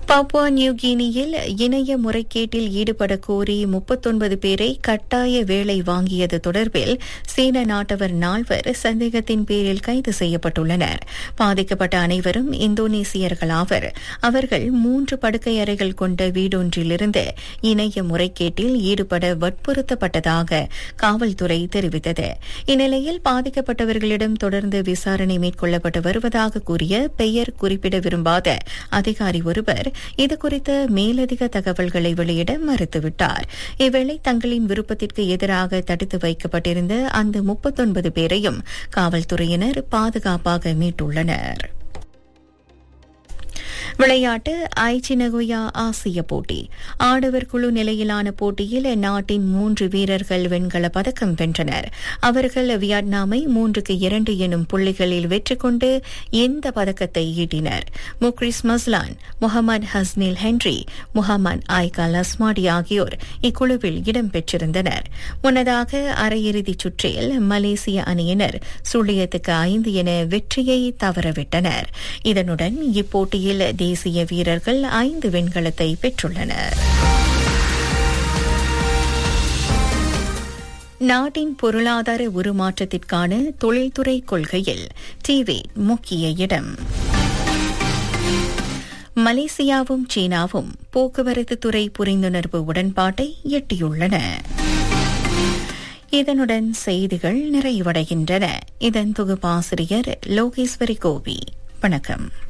Papua new கினியில் இணைய முறைகேட்டில் ஈடுபட கோரி முப்பத்தொன்பது பேரை கட்டாய வேலை வாங்கியது தொடர்பில் சீன நாட்டவர் நால்வர் சந்தேகத்தின் பேரில் கைது செய்யப்பட்டுள்ளனர் பாதிக்கப்பட்ட அனைவரும் இந்தோனேசியர்களாவர் அவர்கள் மூன்று படுக்கை அறைகள் கொண்ட வீடொன்றிலிருந்து இணைய முறைகேட்டில் ஈடுபட வற்புறுத்தப்பட்டதாக காவல்துறை தெரிவித்தது இந்நிலையில் பாதிக்கப்பட்டவர்களிடம் தொடர்ந்து விசாரணை மேற்கொள்ளப்பட்டு வருவதாக கூறிய பெயர் குறிப்பிட விரும்பாத அதிகாரி ஒருவர் இதுகுறித்த மேலதிக தகவல்களை வெளியிட மறுத்துவிட்டார் இவ்வேளை தங்களின் விருப்பத்திற்கு எதிராக தடுத்து வைக்கப்பட்டிருந்த அந்த முப்பத்தொன்பது பேரையும் காவல்துறையினர் பாதுகாப்பாக மீட்டுள்ளனர் விளையாட்டு ஐச்சி நகோயா ஆசிய போட்டி ஆடவர் குழு நிலையிலான போட்டியில் நாட்டின் மூன்று வீரர்கள் வெண்கல பதக்கம் வென்றனர் அவர்கள் வியட்நாமை மூன்றுக்கு இரண்டு எனும் புள்ளிகளில் வெற்றி கொண்டு இந்த பதக்கத்தை ஈட்டினர் Mukriz Maslan Mohamad Hasnil Henry Mohamad Aiqal Asmadi ஆகியோர் இக்குழுவில் இடம்பெற்றிருந்தனர் முன்னதாக அரையிறுதிச் சுற்றில் மலேசிய அணியினர் சுழியத்துக்கு ஐந்து என வெற்றியை தவறவிட்டனர் இதனுடன் இப்போட்டியில் தேசிய வீரர்கள் ஐந்து வெண்கலத்தை பெற்றுள்ளனர் நாட்டின் பொருளாதார உருமாற்றத்திற்கான தொழில்துறை கொள்கையில் டிவி முக்கிய இடம் மலேசியாவும் சீனாவும் போக்குவரத்து துறை புரிந்துணர்வு உடன்பாட்டை எட்டியுள்ளன இதனுடன் செய்திகள் நிறைவடைகின்றன இதன் தொகுப்பாசிரியர் லோகேஸ்வரி கோபி வணக்கம்